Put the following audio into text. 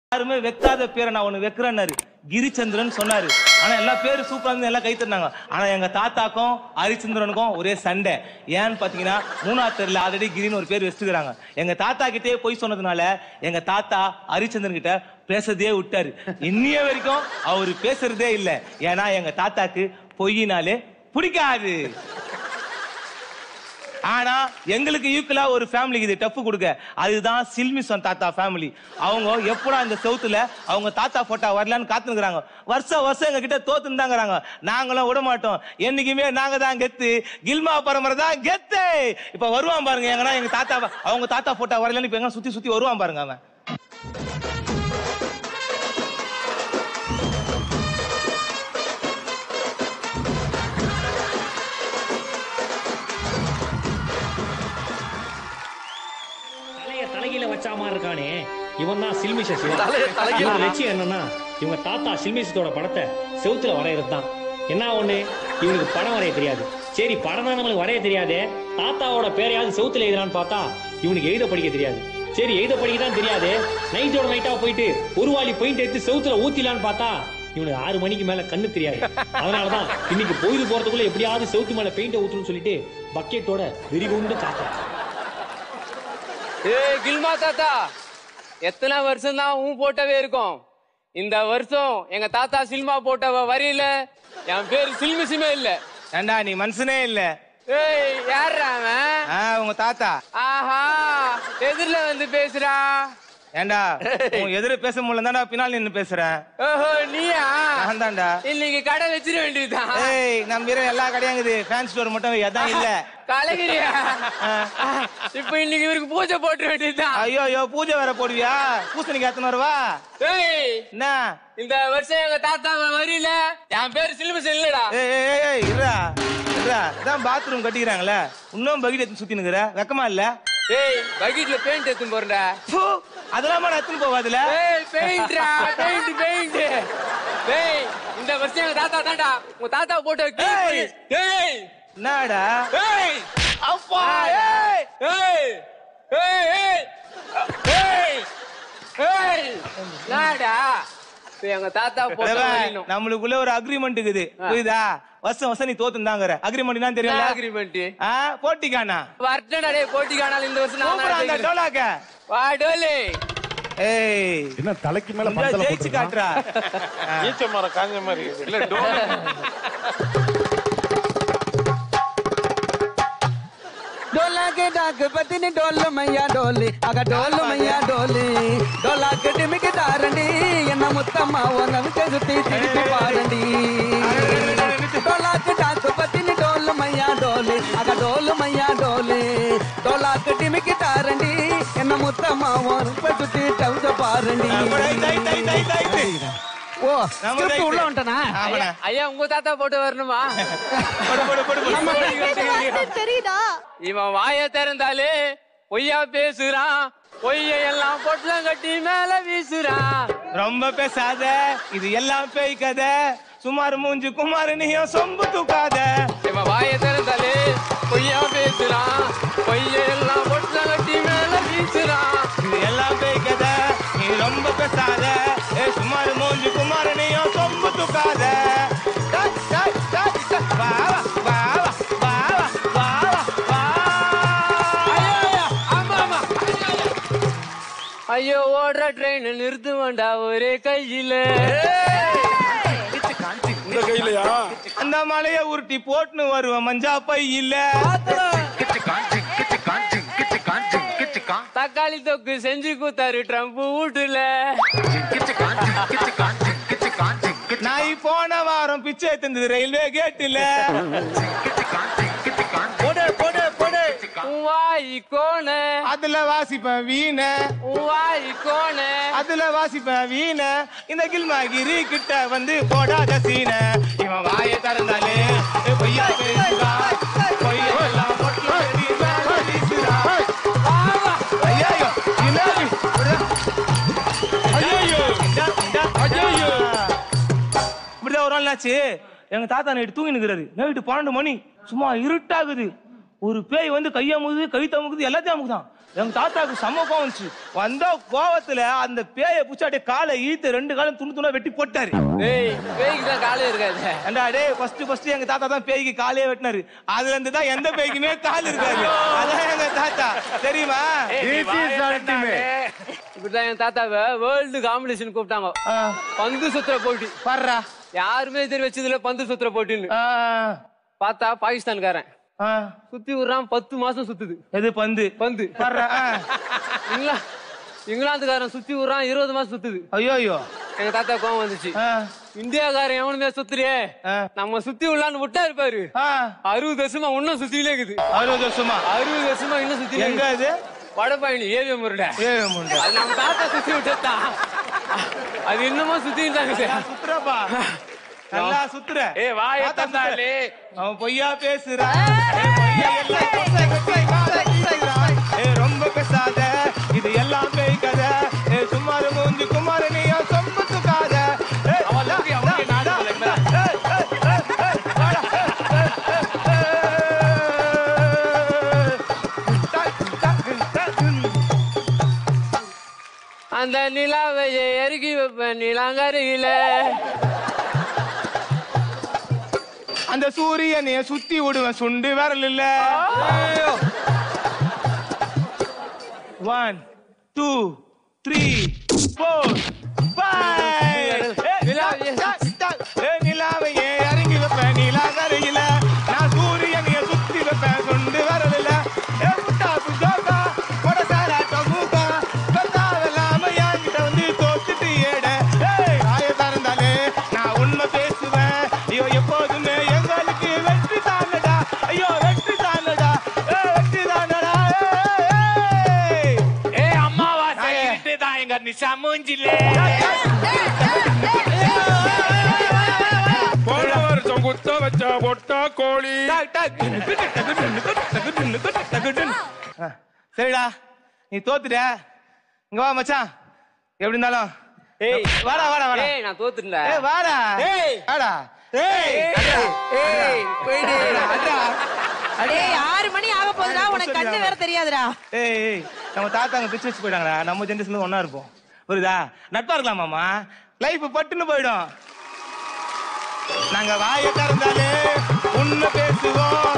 யாருமே வைக்காத பேரை நான் ஒண்ணு வைக்கிறேன்னாரு கிரிச்சந்திரன் சொன்னாரு ஆனா எல்லா பேரும் சூப்பரா இருந்து எல்லாம் கை தட்டினாங்க ஆனா எங்க தாத்தாக்கும் ஹரிச்சந்திரனுக்கும் ஒரே சண்டை ஏன்னு பாத்தீங்கன்னா மூணாவது தெருல ஆல்ரெடி கிரின்னு ஒரு பேர் வச்சுக்கிறாங்க எங்க தாத்தா கிட்டே போய் சொன்னதுனால எங்க தாத்தா ஹரிச்சந்திரன் கிட்ட பேசுறதே விட்டாரு இன்னிய வரைக்கும் அவரு பேசுறதே இல்ல ஏன்னா எங்க தாத்தாக்கு பொய்யினாலே பிடிக்காது ஆனா எங்களுக்கு ஈக்குவலா ஒரு ஃபேமிலிக்கு இது டஃப் கொடுக்க அதுதான் சில்மிசன் தாத்தா ஃபேமிலி அவங்க எப்படா இந்த செவுத்துல அவங்க தாத்தா போட்டோ வரலான்னு காத்துக்கிறாங்க வருஷம் வருஷம் எங்க கிட்ட தோத்துன்னு தாங்கிறாங்க நாங்களும் விட மாட்டோம் என்னைக்குமே நாங்க தான் கெத்து கில்மா பரம்பரை தான் கெத்து இப்ப வருவான் பாருங்க எங்கன்னா எங்க தாத்தா அவங்க தாத்தா போட்டோ வரலன்னு இப்ப எங்க சுத்தி சுத்தி வருவான் பாருங்க அவன் தலைய தலைகீழ வச்சா மாதிரி இருக்கானே இவன் தான் சில்மிஷ சிவா தலைய தலைகீழ இவன் லட்சியம் என்னன்னா இவங்க தாத்தா சில்மிஷத்தோட படத்தை செவுத்துல வரையறது தான் என்ன ஒண்ணு இவனுக்கு படம் வரைய தெரியாது சரி படம் தான் நம்மளுக்கு வரைய தெரியாதே தாத்தாவோட பேரையாவது செவுத்துல எழுதுறான்னு பார்த்தா இவனுக்கு எழுத படிக்க தெரியாது சரி எழுத படிக்க தான் தெரியாது நைட்டோட நைட்டா போயிட்டு ஒரு வாளி பெயிண்ட் எடுத்து செவுத்துல ஊத்திலான்னு பார்த்தா இவனுக்கு ஆறு மணிக்கு மேல கண்ணு தெரியாது அதனாலதான் இன்னைக்கு பொழுது போறதுக்குள்ள எப்படியாவது செவுத்து மேல பெயிண்ட் ஊத்துன்னு சொல்லிட்டு பக்கெட்டோட வெறிகுண்டு காட்டுறேன் ஏய் கில்மா தாத்தா எத்தனை வருஷம் தான் உன் போட்டவே இருக்கும் இந்த வருஷம் எங்க தாத்தா சில்மா போட்டவ வரியில என் பேரு சில்மிசிமே இல்ல ஏண்டா நீ மனுஷனே இல்ல ஏய் யார்ரா அவன் ஆ உங்க தாத்தா ஆஹா எதிரில வந்து பேசுறா ஏண்டா உன் எதிர பேச முடியல தான்டா பின்னால் நின்னு பேசுறேன் ஓஹோ நீயா நான் தான்டா இன்னைக்கு கடை வச்சிட வேண்டியதுதான் ஏய் நம்ம வீர எல்லா கடையாங்குது ஃபேன் ஸ்டோர் மட்டும் எதான் இல்ல கலகிரியா இப்ப இன்னைக்கு இவருக்கு பூஜை போட்டுற வேண்டியதுதான் ஐயோ ஐயோ பூஜை வேற போடுவியா பூசணிக்கு எத்தனை வருவா ஏய் என்ன இந்த வருஷம் எங்க தாத்தா வரியில என் பேரு சில்மிசன் இல்லடா ஏய் ஏய், ஏய் ஏய் இருடா இருடா இதான் பாத்ரூம் கட்டிக்கிறாங்களே இன்னும் பக்கெட் எடுத்து சுத்தி நிக்கிற வெக்கமா இல்ல ஏய் பக்கெட்ல பெயிண்ட் எடுத்து போறேன்டா ஃபு, அதெல்லாம் நான் எடுத்துன்னு போவாதுல ஏய் பெயிண்ட்ரா பெயிண்ட் பெயிண்ட் ஏய் இந்த வருஷம் எங்க தாத்தா தான்டா உங்க தாத்தா போட்டு ஏய். ஏய் என்னடா ஏய் அப்பா ஏய் ஏய் ஏய் ஏய் ஏய் ஏய் நாடா இப்ப எங்க தாத்தா போட்டு தேவா, வரணும் நம்மளுக்குள்ள ஒரு அக்ரிமெண்ட் இருக்குது புரியுதா வருஷம் வருஷம் நீ தோத்துந்தாங்கற அக்ரிமெண்ட் தெரியல அக்ரிமெண்ட் ஆ போட்டிக்கானா வரட்டடா டேய் போட்டி காணால இந்த வருஷம் சூப்பரா அந்த நான் டோலாக்க வா டோலே ஏய் என்ன தலைக்கு மேல கொஞ்சம் பந்தல ஜெயிச்சு போட்டுருக்கான் காட்டுறா ஈச்ச மரம் காஞ்ச மாதிரி இல்ல டோர் डोला के डाक पतिन डोल मैया डोली अग डोल मैया डोली डोला के डिमिक दारंडी என்ன முத்தம்மா உனக்கு சுத்தி திருப்பி பாரண்டி डोला के डाक पतिन डोल मैया डोली अग डोल मैया डोली डोला के डिमिक दारंडी என்ன முத்தம்மா உனக்கு சுத்தி டவுச பாரண்டி தை, தை, தை, தை, தை, தை. ஓ நம்ம script தை, உள்ள தை. வந்துட்டனா ஆமாண்ணா. ஐயா உங்க தாத்தா போட்டு வரணுமா போடு, போடு, போடு, போடு. தெரியுதா இவன் வாய திறந்தாலே பொய்யா பேசுறான் பொய்ய எல்லாம் பொட்டலம் கட்டி மேல வீசுறான் ரொம்ப பேசாத இது எல்லாம் பேய் கதை சுமார் மூஞ்சு குமார் நீயும் சொம்பு தூக்காத இவன் வாய திறந்தாலே பொய்யா பேசுறான் பொய்ய எல்லாம் பொட்டலம் கட்டி மேல வீசுறான் இது எல்லாம் பேய் கதை நீ ரொம்ப பேசாத ஏ சுமார் மூஞ்சு குமார் நீயும் சொம்பு தூக்காத டேய், டேய், டேய், டேய். வா, வா, வா, வா, வா, வா, வா, வா. ஆமா ஆமா ஐயோ ஓடுற ட்ரெயின் நிறுத்து வேண்டா ஒரே கையில இந்த கையிலயா அந்த மலைய உருட்டி போட்டுன்னு வருவேன் மஞ்சா பை இல்ல தக்காளி தொக்கு செஞ்சு கூத்தாரு ட்ரம்ப் வீட்டுல நான் போன வாரம் பிச்சை தந்தது ரயில்வே கேட்டுல போடு போடு போடு வாய் கோண அதுல வாசிப்பேன் வீண வாய் கோண அதுல வாசிப்பேன் வீண இந்த கில்மாகிரி கிட்ட வந்து போடாத சீன இவன் வாயை திறந்தாலே ஏ பொய்யா பேசுறா பொய்யெல்லாம் பொட்டலம் கட்டி மேல வீசுறா. ஐயையோ, பின்னாடி. ஐயையோ, இந்தா, இந்தா, ஐயையோ. இப்படிதான் ஒரு நாள் என்னாச்சு எங்க தாத்தா நைட்டு தூங்கி நிக்கிறாரு நைட்டு பன்னெண்டு மணி சும்மா இருட்டாகுது ஒரு பேய் வந்து கைய அமுக்குது கை தமுக்குது எல்லாத்தையும் அமுக்குதான் எங்க தாத்தாக்கு செம்ம கோவம் வந்துச்சு வந்த கோவத்துல அந்த பேயை புடிச்சு அப்படியே காலை ஈத்து ரெண்டு காலம் துணு துணா வெட்டி போட்டாரு ஏய் பேய்க்கு தான் காலே இருக்காது ஏண்டா டேய் ஃபர்ஸ்ட் ஃபர்ஸ்ட் எங்க தாத்தா தான் பேய்க்கு காலே வெட்டினாரு அதுல இருந்து தான் எந்த பேய்க்குமே கால் இருக்காது அதான் எங்க தாத்தா தெரியுமா இப்படிதான் என் தாத்தாவை வேர்ல்டு காம்படிஷன் கூப்பிட்டாங்க ஆ, பந்து சுத்துற போட்டி பாருடா யாருமே எதிர் வச்சதுல பந்து சுத்துற போட்டின்னு ஆ, பார்த்தா பாகிஸ்தான்காரன் ஆ, சுத்தி விடுறான் பத்து மாசம் சுத்துது எது பந்து பந்து பாருடா ஆ. இங்கிலா இங்கிலாந்துக்காரன் சுத்தி விடுறான் இருபது மாசம் சுத்துது ஐயோ ஐயோ எங்க தாத்தா கோவம் வந்துச்சு ஆ, இந்தியாக்காரன் எவனுமே சுத்துறியே ஆ. நம்ம சுத்தி விடலான்னு விட்டா இருப்பாரு ஆ, அறுபது வருஷமா இன்னும் சுத்திலே இருக்குது அறுபது வருஷமா அறுபது வருஷமா இன்னும் சுத்தி எங்க அது வடபழனி ஏவிஎம் முருட ஏய் முண்டை. அது நம்ம தாத்தா சுத்தி விட்டதா அது இன்னமும் சுத்திட்டு தான் இருக்குது. நல்லா சுத்துறப்பா நல்லா சுத்துற ஏய், வாயை தாத்தா சுத்துற. தந்தாலே. அவன் பொய்யா பேசுறான் ஏய், பொய்யா எல்லாம் கொச்சை, கொச்சை, கொச்சை, கொச்சைங்கிறான். ஏய், ரொம்ப பேசாத இது எல்லாம் பேய் கதை ஏய், சும்மாரு மூஞ்சி குமார நீயோ சொம்பு துக்காத ஏய், அவளுக்கு அவனுக்கு டா, நாடு டா, இல்லைங்களா? ஏய், ஏய், ஏய், ஏய், வாடா, ஏய், ஏய், ஏய், ஏய். டக், டக், டக். அந்த நிலாவை இறக்கி வைப்பேன் நிலாங்கரையில அந்த சூரியனைய சுத்தி விடுவேன் சுண்டு விரல் இல்ல one two three four five நிலாவையே இறங்கி வைப்பேன் நிலாகரையில நான் சூரியனைய சுத்தி வைப்பேன் சுண்டு விரல் இல்ல ஏ முட்டா புஜோக்கா கொடசாரா டொமுக்கா கத்தாவெல்லாம என்கிட்ட வந்து தோத்துட்டு ஏட ஏய் ஆய திறந்தாலே நான் உண்மை பேசுவேன் ஐயோ எப்போதுமே எங்களுக்கு வெற்றி தானடா ஐயோ வெற்றி தானடா ஏ வெற்றி தானடா ஏய், ஏய். ஏய் அம்மாவாசை இருட்டு தான் எங்க நிஷா மூஞ்சில போன வருஷம் குத்த வச்ச பொட்டா கோழி டக், டக். ஆ, சரிடா நீ தோத்துட்ட இங்க வா மச்சான் எப்படி இருந்தாலும் ஏய் வாடா வாடா வாடா ஏய் நான் தோத்துட்டேன் ஏய் வாடா ஏய். வாடா ஏய் ஏய் போயிடு அடா டேய் ஆறு மணி ஆக போகுதுடா உனக்கு கண்ணு வேற தெரியாதுடா ஏய் ஏய் நம்ம தாத்தாங்க பிச்சு வச்சு போயிட்டாங்கடா நம்ம ஜென்ரேஷன்ல ஒண்ணா இருப்போம் புரியுதா நட்பா இருக்கலாம் மாமா லைஃப் பட்டுன்னு போயிடும் நாங்க வாய திறந்தாலே உண்மை பேசுவோம்